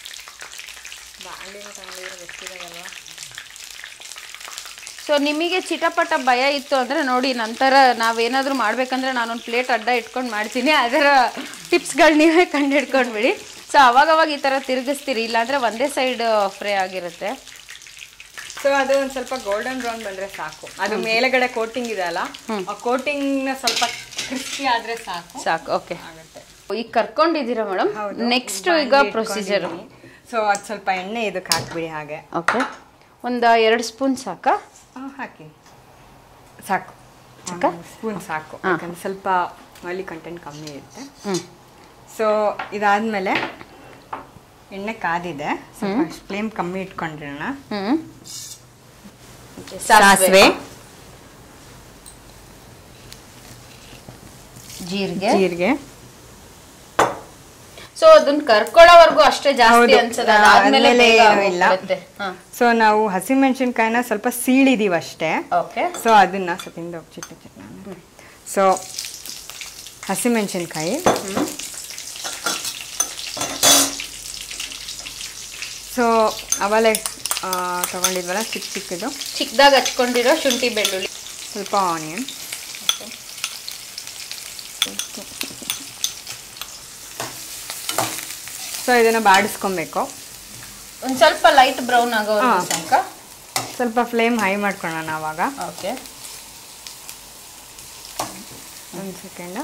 ಸೊ ನಿಮಗೆ ಚಿಟಪಟ ಭಯ ಇತ್ತು ಅಂದರೆ ನೋಡಿ ನಂತರ ನಾವೇನಾದರೂ ಮಾಡಬೇಕಂದ್ರೆ ನಾನೊಂದು ಪ್ಲೇಟ್ ಅಡ್ಡ ಇಟ್ಕೊಂಡು ಮಾಡ್ತೀನಿ ಅದರ ಟಿಪ್ಸ್ಗಳು ನೀವೇ ಕಂಡು ಹಿಡ್ಕೊಂಡ್ಬಿಡಿ ಸೊ ಅವಾಗವಾಗ ಈ ಥರ ತಿರುಗಿಸ್ತೀರಿ ಇಲ್ಲಾಂದರೆ ಒಂದೇ ಸೈಡ್ ಫ್ರೈ ಆಗಿರುತ್ತೆ ಸೊ ಅದು ಒಂದ್ ಸ್ವಲ್ಪ ಗೋಲ್ಡನ್ ಬ್ರೌನ್ ಬಂದ್ರೆ ಸಾಕು ಅದು ಮೇಲೆಗಡೆ ಕೋಟಿಂಗ್ ಇದೆ ಅಲ್ಲ ಆ ಕೋಟಿಂಗ್ ನ ಸ್ವಲ್ಪ ಕ್ರಿಸ್ಪಿ ಆದ್ರೆ ಸಾಕು ಸಾಕು ಓಕೆ ಆಗುತ್ತೆ ಈಗ ಕರ್ಕೊಂಡಿದ್ದೀರಾ ಮೇಡಮ್ ನೆಕ್ಸ್ಟ್ ಈಗ ಪ್ರೊಸೀಜರ್ ಸೊ ಅದು ಸ್ವಲ್ಪ ಎಣ್ಣೆ ಇದಕ್ಕೆ ಹಾಕ್ಬಿಡಿ ಹಾಗೆ ಓಕೆ ಒಂದು ಎರಡು ಸ್ಪೂನ್ ಸಾಕಾ ಆ, ಹಾಕಿ ಸಾಕು ಸ್ಪೂನ್ ಸಾಕು ಯಾಕಂದ್ರೆ ಸ್ವಲ್ಪ ಆಯಿಲಿ ಕಂಟೆಂಟ್ ಕಮ್ಮಿ ಇರುತ್ತೆ ಹ್ಞೂ ಸೊ ಇದಾದ್ಮೇಲೆ ಎಣ್ಣೆ ಕಾದಿದೆ ಸ್ವಲ್ಪ ಫ್ಲೇಮ್ ಕಮ್ಮಿ ಇಟ್ಕೊಂಡಿರೋಣ ಹ್ಞೂ ಸಾಸಿವೆ ಜೀರಿಗೆ ಜೀರಿಗೆ ಸೊ ಅದನ್ನ ಕರ್ಕೊಳ್ಳೋವರೆಗೂ ಅಷ್ಟೇ ಜಾಸ್ತಿ ಹೌದು. ಅನ್ಸದ ಆ, ಆದ್ಮೇಲೆ ಆದ್ಮೇಲೆ ಬೇಗ ಏನೂ ಇಲ್ಲ. ಹೋಗ್ಬಿಡುತ್ತೆ. ಹಾ ಸೊ ನಾವು ಹಸಿಮೆಣಸಿನ್ಕಾಯಿನ ಸ್ವಲ್ಪ ಸೀಳಿದೀವಿ ಅಷ್ಟೇ ಓಕೆ ಸೊ ಅದನ್ನ ಸತಿಂದ ಚಿಟ್ಟ ಚಿಟ್ಟ ಸೊ ಹಸಿಮೆಣಸಿನ್ಕಾಯಿ ಸೊ ಅವಲೆ ಆ, ತಗೊಂಡಿದ್ವಲ್ಲ ಚಿಕ್ಕ ಚಿಕ್ಕದು ಚಿಕ್ಕದಾಗಿ ಹಚ್ಕೊಂಡಿರೋ ಶುಂಠಿ ಬೆಳ್ಳುಳ್ಳಿ ಸ್ವಲ್ಪ ಆನಿಯನ್ ಸೊ ಇದನ್ನ ಬಾಡಿಸ್ಕೊಬೇಕು ಒಂದ್ ಸ್ವಲ್ಪ ಲೈಟ್ ಬ್ರೌನ್ ಆಗೋವರೆಗೂ ಹಾ. ಸಾಕ ಸ್ವಲ್ಪ ಫ್ಲೇಮ್ ಹೈ ಮಾಡ್ಕೊಳ್ಳೋಣ ಅವಾಗ ಓಕೆ ಒಂದು ಸೆಕೆಂಡ್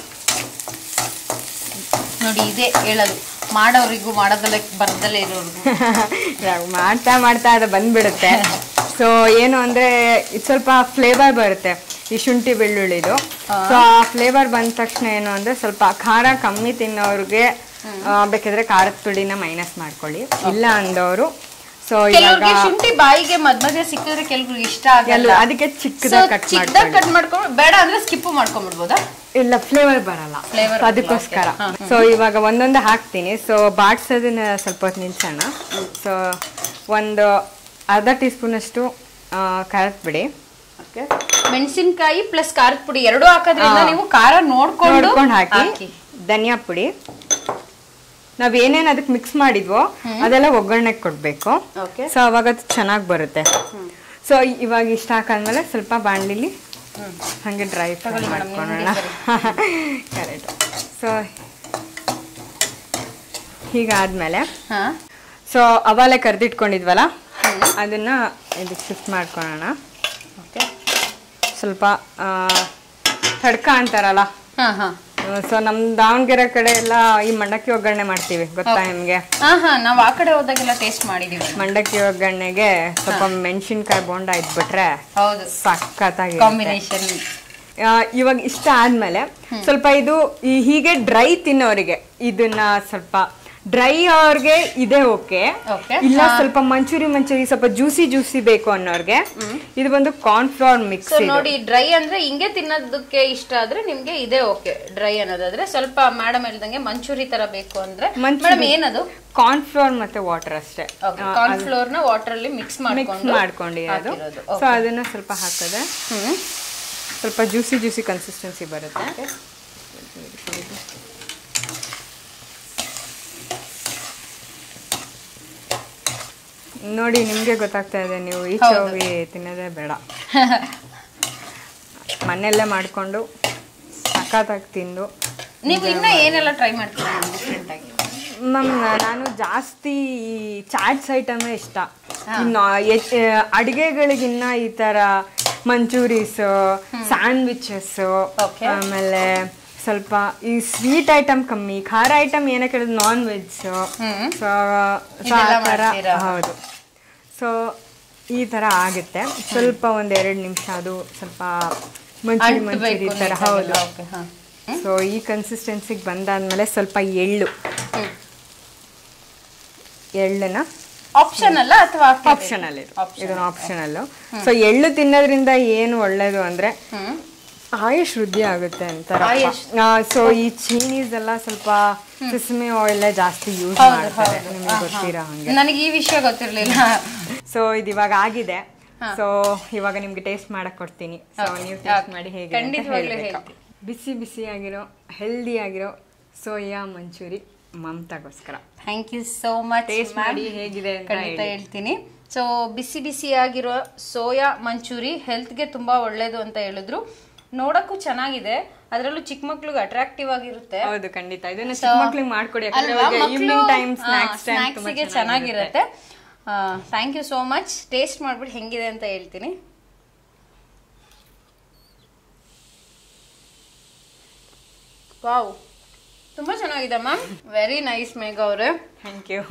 ನೋಡಿ ಇದೇ ಹೇಳೋದು ಮಾಡೋರಿಗೂ ಮಾಡೋದಲ್ಲ ಬರ್ದಲ್ಲೇ ಇರೋರ್ಗು ಮಾಡ್ತಾ ಮಾಡ್ತಾ ಅದು ಬಂದ್ಬಿಡುತ್ತೆ ಸೊ ಏನು ಅಂದರೆ ಇದು ಸ್ವಲ್ಪ ಫ್ಲೇವರ್ ಬರುತ್ತೆ ಈ ಶುಂಠಿ ಬೆಳ್ಳುಳ್ಳಿದು ಸೊ ಆ ಫ್ಲೇವರ್ ಬಂದ ತಕ್ಷಣ ಏನು ಅಂದ್ರೆ ಸ್ವಲ್ಪ ಖಾರ ಕಮ್ಮಿ ತಿನ್ನೋರ್ಗೆ ಆ, ಬೇಕಿದ್ರೆ ಖಾರದ ಪುಡಿನ ಮೈನಸ್ ಮಾಡ್ಕೊಳ್ಳಿ ಇಲ್ಲ ಅಂದವರು ಸೊ ಇವಾಗ ಕೆಲವ್ರಿಗೆ ಶುಂಠಿ ಬಾಯಿಗೆ ಮಧ್ಯ ಮಧ್ಯ ಸಿಕ್ಕಿದ್ರೆ ಕೆಲವ್ರಿಗೆ ಇಷ್ಟ ಆಗಲ್ಲ ಎಲ್ಲ ಅದಕ್ಕೆ ಚಿಕ್ಕದಾಗಿ ಕಟ್ ಚಿಕ್ಕದಾಗಿ ಮಾಡ್ಕೊಳ್ಳಿ ಕಟ್ ಮಾಡ್ಕೊಂಡು ಬೇಡ ಅಂದ್ರೆ ಸ್ಕಿಪ್ ಮಾಡ್ಕೊಂಡ್ಬಿಡ್ಬೋದಾ ಇಲ್ಲ ಫ್ಲೇವರ್ ಬರಲ್ಲ Flavor So ಅದಕ್ಕೋಸ್ಕರ ಸೊ ಇವಾಗ ಒಂದೊಂದು ಹಾಕ್ತೀನಿ ಸೊ ಬಾಡ್ಸೋದನ್ನ ಸ್ವಲ್ಪ ಹೊತ್ತು ನಿಲ್ಸೋಣ ಸೊ ಒಂದು ಅರ್ಧ ಟೀ ಸ್ಪೂನಷ್ಟು ಖಾರದ ಪುಡಿ ಮೆಣಸಿನಕಾಯಿ ಪ್ಲಸ್ ಖಾರದ ಪುಡಿ ಎರಡು ಹಾಕೋದ್ರಿಂದ ನೀವು ಖಾರ ನೋಡ್ಕೊಂಡು ನೋಡ್ಕೊಂಡು ಹಾಕಿ ಧನಿಯಾ ಪುಡಿ ನಾವ್ ಏನೇನ್ ಅದಕ್ಕೆ ಮಿಕ್ಸ್ ಮಾಡಿದ್ವೋ ಅದೆಲ್ಲ ಒಗ್ಗರಣೆಗೆ ಕೊಡ್ಬೇಕು ಓಕೆ ಸೊ ಅವಾಗ ಅದು ಚೆನ್ನಾಗಿ ಬರುತ್ತೆ ಸೊ ಇವಾಗ ಇಷ್ಟ ಹಾಕಾದ್ಮೇಲೆ ಸ್ವಲ್ಪ ಬಾಣಲಿಲಿ ಹಂಗೆ ಡ್ರೈ ಫ್ರೈ ತಗೊಳ್ಳಿ madam, ಮಾಡ್ಕೊಳ್ಳೋಣ ಕರೆಕ್ಟ್ ಸೊ ಹೀಗಾದ್ಮೇಲೆ ಹಾ ಸೊ ಅವಾಲೆ ಕರೆದಿಟ್ಕೊಂಡಿದ್ವಲ್ಲ ಅದನ್ನ ಇದಕ್ಕೆ ಶಿಫ್ಟ್ ಮಾಡ್ಕೊಳ್ಳೋಣ ಓಕೆ ಸ್ವಲ್ಪ ಆ, ತಡ್ಕ ಅಂತಾರಲ್ಲ ಹಾ ಹಾ ಸೊ ನಮ್ ದಾವಣಗೆರೆ ಕಡೆ ಎಲ್ಲ ಈ ಮಂಡಕ್ಕಿ ಒಗ್ಗರಣೆ ಮಾಡ್ತೀವಿ ಗೊತ್ತಾ ನಿಮ್ಗೆ ಹಾ ಹಾ ನಾವ್ ಆ ಕಡೆ ಹೋದಾಗೆಲ್ಲ ಟೇಸ್ಟ್ ಮಾಡಿದೀವಿ ಮಂಡಕ್ಕಿ ಒಗ್ಗರಣೆಗೆ ಸ್ವಲ್ಪ ಮೆಣಸಿನ್ಕಾಯಿ ಬೋಂಡ ಇದ್ಬಿಟ್ರೆ ಹೌದು ಸಖತ್ತಾಗಿ ಕಾಂಬಿನೇಷನ್ ಇವಾಗ ಇಷ್ಟ ಆದ್ಮೇಲೆ ಸ್ವಲ್ಪ ಇದು ಈ ಹೀಗೆ ಡ್ರೈ ತಿನ್ನೋರಿಗೆ ಇದನ್ನ ಸ್ವಲ್ಪ ಡ್ರೈ ಅವ್ರಿಗೆ ಇದೆ ಓಕೆ Okay. ಇಲ್ಲ ಸ್ವಲ್ಪ ಮಂಚೂರಿ ಮಂಚೂರಿ ಸ್ವಲ್ಪ ಜ್ಯೂಸಿ ಜ್ಯೂಸಿ ಬೇಕು ಅನ್ನೋರ್ಗೆ ಇದು ಬಂದು ಕಾರ್ನ್ ಫ್ಲವರ್ ಮಿಕ್ಸ್ ಸೊ ನೋಡಿ ಡ್ರೈ ಅಂದ್ರೆ ಹಿಂಗೆ ತಿನ್ನೋದಕ್ಕೆ ಇಷ್ಟ ಆದ್ರೆ ನಿಮ್ಗೆ ಇದೇ ಓಕೆ ಡ್ರೈ ಅನ್ನೋದಾದ್ರೆ ಸ್ವಲ್ಪ ಮೇಡಮ್ ಹೇಳ್ದಂಗೆ ಮಂಚೂರಿ ತರ ಬೇಕು ಅಂದ್ರೆ ಮಂಚೂರಿ. ಮೇಡಮ್ ಏನದು ಕಾರ್ನ್ ಫ್ಲವರ್ ಮತ್ತೆ ವಾಟರ್ ಅಷ್ಟೇ ಕಾರ್ನ್ ಫ್ಲೋರ್ ನ ವಾಟರ್ ಅಲ್ಲಿ ಮಿಕ್ಸ್ ಮಿಕ್ಸ್ ಮಾಡ್ಕೊಂಡು ಮಾಡ್ಕೊಂಡಿರೋದು ಹಾಕಿರೋದು. ಸೊ ಅದನ್ನ ಸ್ವಲ್ಪ ಹಾಕಿದ್ರೆ ಹ್ಮ್ ಸ್ವಲ್ಪ ಜ್ಯೂಸಿ ಜ್ಯೂಸಿ ಕನ್ಸಿಸ್ಟೆನ್ಸಿ ಬರುತ್ತೆ ನೋಡಿ ನಿಮ್ಗೆ ಗೊತ್ತಾಗ್ತಾ ಇದೆ ನೀವು ಈಚೆ ಹೋಗಿ ತಿನ್ನೋದೇ ಬೇಡ ಮನೆಯಲ್ಲೇ ಮಾಡ್ಕೊಂಡು ಸಖತ್ತಾಗಿ ತಿಂದು ನೀವು ಇನ್ನ ಏನೆಲ್ಲ ಟ್ರೈ ಮಾಡ್ತೀರಾ ಡಿಫ್ರೆಂಟ್ ಆಗಿ ಮ್ಯಾಮ್ ನಾನು ಜಾಸ್ತಿ ಈ ಚಾಟ್ಸ್ ಐಟಮೇ ಇಷ್ಟ ಇನ್ನು ಎ- ಎ- ಅಡಿಗೆಗಳಿಗಿನ್ನ ಈ ತರ ಮಂಚೂರೀಸ್ ಸ್ಯಾಂಡ್ವಿಚಸ್ Okay. ಆಮೇಲೆ ಸ್ವಲ್ಪ ಈ ಸ್ವೀಟ್ ಐಟಮ್ ಕಮ್ಮಿ ಖಾರ ಐಟಮ್ ಏನೇ ಕೇಳಿದ್ರು ನಾನ್ ವೆಜ್ ಸೊ ಹ್ಮ್. ಸೊ ಇದೆಲ್ಲ ಆ ಥರ ಮಾಡ್ತೀರಾ? ಹೌದು ಸೊ ಈ ಥರ ಆಗುತ್ತೆ ಸ್ವಲ್ಪ ಒಂದ್ ಎರಡು ನಿಮಿಷ ಅದು ಸ್ವಲ್ಪ ಮಂಚೂರಿ ಮಂಚೂರಿ ಥರ ಹೌದು ಓಕೆ ಹಾ ಸೊ ಈ ಕನ್ಸಿಸ್ಟೆನ್ಸಿಗೆ ಬಂದಾದ್ಮೇಲೆ ಸ್ವಲ್ಪ ಎಳ್ಳು ಹ್ಮ್ ಎಳ್ಳನ್ನ ಆಪ್ಷನ್ ಅಲ್ಲ ಅಥವಾ ಆಪ್ಷನಲ್ ಇದು ಇದನ್ನ ಆಪ್ಷನಲ್ ಸೊ ಎಳ್ಳು ತಿನ್ನೋದ್ರಿಂದ ಏನು ಒಳ್ಳೇದು ಅಂದ್ರೆ ಹ್ಮ್ ಆಯುಷ್ ವೃದ್ಧಿ ಆಗುತ್ತೆ ಅಂತಾರ ಆಯುಷ್. ಸೊ ಈ ಚೀನೀಸ್ ಎಲ್ಲ ಸ್ವಲ್ಪ ಸಿಸ್ಮಿ ಆಯಿಲ್ ಜಾಸ್ತಿ ಯೂಸ್ ಮಾಡ್ತಾರೆ ನಿಮ್ಗೆ ಗೊತ್ತಿರೋ ಹಂಗೆ ನನಗೆ ಈ ವಿಷಯ ಗೊತ್ತಿರ್ಲಿಲ್ಲ ಸೊ ಇದು ಇವಾಗ ಆಗಿದೆ ಸೊ ಇವಾಗ ನಿಮ್ಗೆ ಟೇಸ್ಟ್ ಮಾಡಕ್ ಕೊಡ್ತೀನಿ ಸೊ ನೀವು ಟೇಸ್ಟ್ ಮಾಡಿ ಹೇಗೆ ಅಂತ ಖಂಡಿತವಾಗ್ಲೂ ಹೇಳ್ಬೇಕು. ಬಿಸಿ ಬಿಸಿ ಆಗಿರೋ ಹೆಲ್ದಿ ಆಗಿರೋ ಸೋಯಾ ಮಂಚೂರಿ ಮಮತಾಗೋಸ್ಕರ thank you so much Taste ಮಾಡಿ ಹೇಗಿದೆ ಅಂತ ಖಂಡಿತ ಹೇಳಿ. ಹೇಳ್ತೀನಿ ಸೊ ಬಿಸಿ ಬಿಸಿಯಾಗಿರೋ ಸೋಯಾ ಮಂಚೂರಿ ಹೆಲ್ತ್ಗೆ ತುಂಬಾ ಒಳ್ಳೇದು ಅಂತ ಹೇಳಿದ್ರು ನೋಡಕ್ಕೂ ಚೆನ್ನಾಗಿದೆ ಅದರಲ್ಲೂ ಚಿಕ್ಕ ಮಕ್ಳಿಗೆ ಅಟ್ರಾಕ್ಟಿವ್ ಆಗಿರುತ್ತೆ ಹೌದು ಖಂಡಿತ ಇದನ್ನ ಚಿಕ್ಕ ಮಕ್ಳಿಗೆ ಮಾಡ್ಕೊಡಿ ಅಲ್ವಾ ಈವ್ನಿಂಗ್ ಟೈಮ್ ಸ್ನಾಕ್ಸ್ ಟೈಮ್ ಸ್ನಾಕ್ಸ್ಗೆ ಚೆನ್ನಾಗಿರುತ್ತೆ thank you so much taste ಮಾಡ್ಬಿಟ್ಟು ಹೆಂಗಿದೆ ಅಂತ ಹೇಳ್ತೀನಿ ವಾವ್ ತುಂಬಾ ಚೆನ್ನಾಗಿದೆ ಮ್ಯಾಮ್ ವೆರಿ ನೈಸ್ ಮೇಘ ಅವರೇ ಥ್ಯಾಂಕ್ ಯು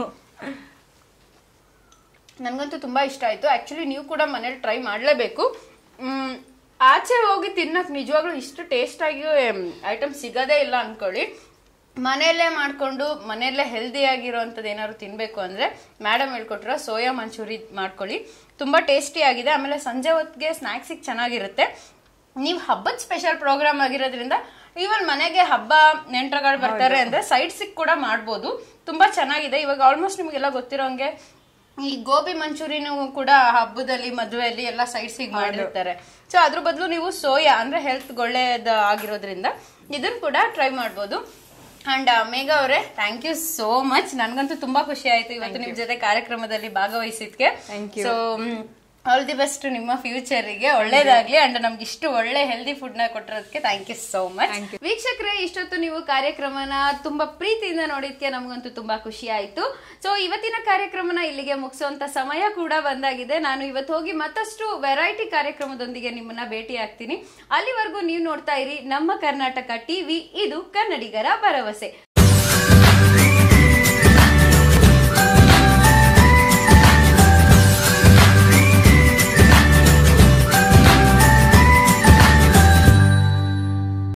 ನನಗಂತೂ ತುಂಬಾ ಇಷ್ಟ ಆಯ್ತು ಆಕ್ಚುಲಿ ನೀವು ಕೂಡ ಮನೇಲಿ ಟ್ರೈ ಮಾಡಲೇಬೇಕು ಆಚೆ ಹೋಗಿ ತಿನ್ನಕ್ ನಿಜವಾಗ್ಲೂ ಇಷ್ಟು ಟೇಸ್ಟ್ ಆಗಿ ಐಟಮ್ ಸಿಗೋದೇ ಇಲ್ಲ ಅನ್ಕೊಳ್ಳಿ ಮನೆಯಲ್ಲೇ ಮಾಡ್ಕೊಂಡು ಮನೆಯಲ್ಲೇ ಹೆಲ್ದಿ ಆಗಿರೋಂಥದ್ದು ಏನಾದ್ರು ತಿನ್ಬೇಕು ಅಂದ್ರೆ ಮೇಡಮ್ ಹೇಳ್ಕೊಟ್ರ ಸೋಯಾ ಮಂಚೂರಿ ಮಾಡ್ಕೊಳ್ಳಿ ತುಂಬಾ ಟೇಸ್ಟಿ ಆಗಿದೆ ಆಮೇಲೆ ಸಂಜೆ ಹೊತ್ತಿಗೆ ಸ್ನ್ಯಾಕ್ಸಿಗೆ ಚೆನ್ನಾಗಿರುತ್ತೆ ನೀವು ಹಬ್ಬದ ಸ್ಪೆಷಲ್ ಪ್ರೋಗ್ರಾಮ್ ಆಗಿರೋದ್ರಿಂದ ಈವನ್ ಮನೆಗೆ ಹಬ್ಬ ನೆಂಟರುಗಳು ಬರ್ತಾರೆ ಅಂದ್ರೆ ಸೈಡ್ಸಿಗೆ ಕೂಡ ಮಾಡ್ಬೋದು ತುಂಬಾ ಚೆನ್ನಾಗಿದೆ ಇವಾಗ ಆಲ್ಮೋಸ್ಟ್ ನಿಮಗೆಲ್ಲ ಗೊತ್ತಿರೋಂಗೆ ಈ ಗೋಬಿ ಮಂಚೂರಿನೂ ಕೂಡ ಹಬ್ಬದಲ್ಲಿ ಮದುವೆಯಲ್ಲಿ ಎಲ್ಲ ಸೈಡ್ಸಿಗೆ ಮಾಡಿರ್ತಾರೆ ಸೊ ಅದ್ರ ಬದಲು ನೀವು ಸೋಯಾ ಅಂದ್ರೆ ಹೆಲ್ತ್ ಒಳ್ಳೇದ ಆಗಿರೋದ್ರಿಂದ ಇದನ್ನ ಕೂಡ ಟ್ರೈ ಮಾಡ್ಬೋದು ಅಂಡ್ ಮೇಘ ಅವರೇ ಥ್ಯಾಂಕ್ ಯು ಸೋ ಮಚ್ ನನ್ಗಂತೂ ತುಂಬಾ ಖುಷಿ ಆಯ್ತು ಇವತ್ತು ನಿಮ್ ಜೊತೆ ಕಾರ್ಯಕ್ರಮದಲ್ಲಿ ಭಾಗವಹಿಸಿದ್ಕೆ Thank you. So all the best ನಿಮ್ಮ ಫ್ಯೂಚರಿಗೆ ಒಳ್ಳೇದಾಗ್ಲಿ ಅಂಡ್ ನಮ್ಗೆ ಇಷ್ಟು ಒಳ್ಳೆ ಹೆಲ್ದಿ ಫುಡ್ ನ ಕೊಟ್ಟಿರೋದಕ್ಕೆ ಥ್ಯಾಂಕ್ ಯು ಸೋ ಮಚ್ ವೀಕ್ಷಕರೇ ಇಷ್ಟೊತ್ತು ನೀವು ಕಾರ್ಯಕ್ರಮನ ತುಂಬಾ ಪ್ರೀತಿಯಿಂದ ನೋಡಿದ್ಕೆ ನಮಗಂತೂ ತುಂಬಾ ಖುಷಿ ಆಯ್ತು ಸೊ ಇವತ್ತಿನ ಕಾರ್ಯಕ್ರಮನ ಇಲ್ಲಿಗೆ ಮುಗಿಸುವಂತ ಸಮಯ ಕೂಡ ಬಂದಾಗಿದೆ ನಾನು ಇವತ್ತು ಹೋಗಿ ಮತ್ತಷ್ಟು ವೆರೈಟಿ ಕಾರ್ಯಕ್ರಮದೊಂದಿಗೆ ನಿಮ್ಮನ್ನ ಭೇಟಿ ಆಗ್ತೀನಿ ಅಲ್ಲಿವರೆಗೂ ನೀವು ನೋಡ್ತಾ ಇರಿ ನಮ್ಮ ಕರ್ನಾಟಕ ಟಿವಿ ಇದು ಕನ್ನಡಿಗರ ಭರವಸೆ